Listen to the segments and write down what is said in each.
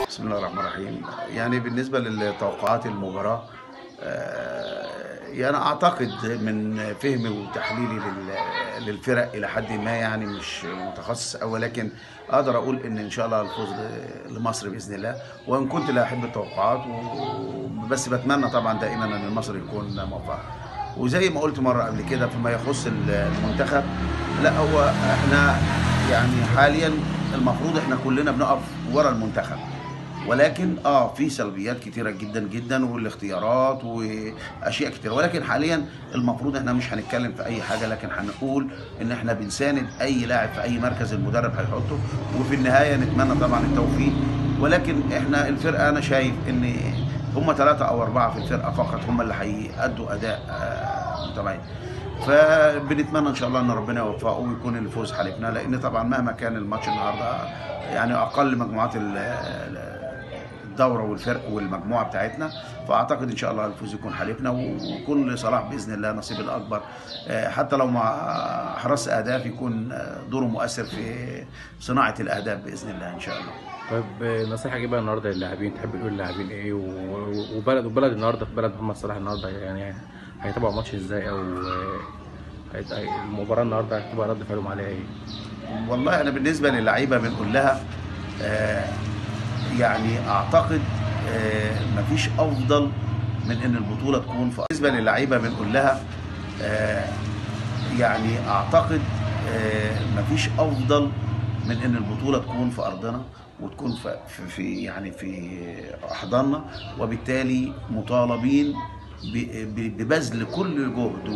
بسم الله الرحمن الرحيم يعني بالنسبة لتوقعات المباراة آه، يعني أعتقد من فهمي وتحليلي لل- للفرق إلى حد ما يعني مش متخصص أوي ولكن أقدر أقول إن إن شاء الله الفوز ل- لمصر بإذن الله وإن كنت لا أحب التوقعات و- بس بتمنى طبعا دائما إن مصر يكون موفق وزي ما قلت مرة قبل كده فيما يخص المنتخب لا هو احنا يعني حاليا المفروض احنا كلنا بنقف ورا المنتخب ولكن اه في سلبيات كتيره جدا جدا والاختيارات واشياء كتيره ولكن حاليا المفروض احنا مش هنتكلم في اي حاجه لكن هنقول ان احنا بنساند اي لاعب في اي مركز المدرب هيحطه وفي النهايه نتمنى طبعا التوفيق ولكن احنا الفرقه انا شايف ان هم ثلاثه او اربعه في الفرقه فقط هم اللي هيأدوا اداء آه، متميز فبنتمنى ان شاء الله ان ربنا يوفقه ويكون الفوز حليفنا لان طبعا مهما كان الماتش النهارده يعني اقل مجموعات ال- ال- الدوره والفرق والمجموعه بتاعتنا فاعتقد ان شاء الله الفوز يكون حليفنا ويكون لصلاح باذن الله نصيب الاكبر آه، حتى لو مع حراس اهداف يكون آه، دوره مؤثر في صناعه الاهداف باذن الله ان شاء الله طيب آه، نصيحة ايه بقى النهارده للاعبين تحب تقول للاعبين ايه و- و- وبلد وبلد النهارده في بلد محمد صلاح النهارده يعني هيتابعوا الماتش ازاي او آه، هيت- هي- المباراة النهارده هتبقى رد فعلهم عليها ايه؟ والله انا بالنسبه للعيبه بنقول لها آه، يعني اعتقد آه، مفيش افضل من ان البطوله تكون في بالنسبه للعيبه بنقول لها آه، يعني اعتقد آه، مفيش افضل من ان البطوله تكون في ارضنا وتكون في في- في يعني في احضاننا وبالتالي مطالبين ب- ب- ببذل كل جهد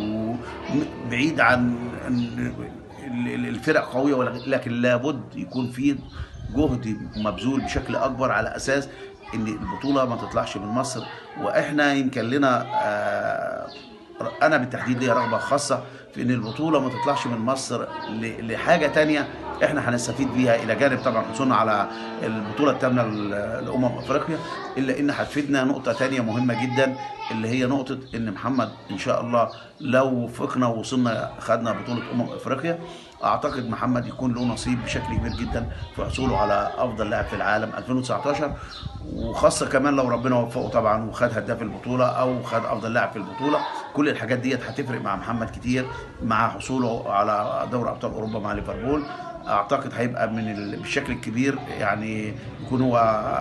وبعيد عن عن ال- ال- الفرق قويه ولا- لكن لابد يكون في جهد مبذول بشكل اكبر على اساس ان البطوله ما تطلعش من مصر واحنا يمكن لنا آه، انا بالتحديد ليا رغبه خاصه في ان البطوله ما تطلعش من مصر ل- لحاجه تانية احنا هنستفيد بيها الى جانب طبعا حصولنا على البطوله الثامنه ل- لامم افريقيا الا ان هتفيدنا نقطه تانية مهمه جدا اللي هي نقطه ان محمد ان شاء الله لو وفقنا ووصلنا خدنا بطوله امم افريقيا اعتقد محمد يكون له نصيب بشكل كبير جدا في حصوله على افضل لاعب في العالم 2019 وخاصه كمان لو ربنا وفقه طبعا وخد هداف البطوله او خد افضل لاعب في البطوله كل الحاجات ديت هتفرق مع محمد كتير مع حصوله على دوري ابطال اوروبا مع ليفربول اعتقد هيبقى من ال- بالشكل الكبير يعني يكون هو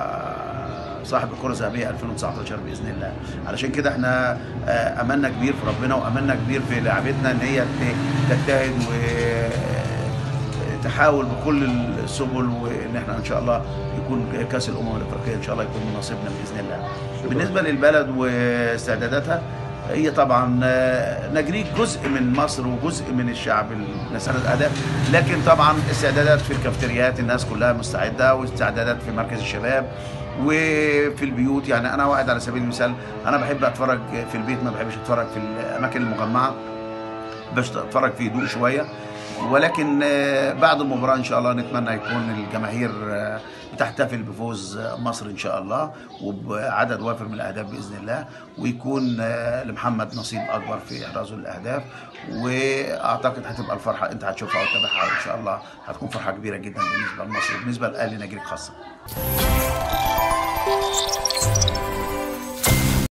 صاحب الكره الذهبيه 2019 باذن الله علشان كده احنا آه، املنا كبير في ربنا واملنا كبير في لاعبتنا ان هي ت- تجتهد و تحاول بكل السبل وان احنا ان شاء الله يكون كاس الامم الافريقيه ان شاء الله يكون من نصيبنا باذن الله. بالنسبه للبلد واستعداداتها هي طبعا آه، نجريك جزء من مصر وجزء من الشعب نسال الاداء لكن طبعا استعدادات في الكافتريات الناس كلها مستعده واستعدادات في مركز الشباب وفي البيوت يعني انا واحد على سبيل المثال انا بحب اتفرج في البيت ما بحبش اتفرج في الاماكن المجمعه باش اتفرج في هدوء شويه ولكن آه، بعد المباراه ان شاء الله نتمنى يكون الجماهير آه، بتحتفل بفوز آه، مصر ان شاء الله وبعدد وافر من الاهداف باذن الله ويكون آه، لمحمد نصيب اكبر في احرازه الاهداف واعتقد هتبقى الفرحه انت هتشوفها وتتابعها ان شاء الله هتكون فرحه كبيره جدا بالنسبه لمصر وبالنسبه لاهلي نجريك خاصه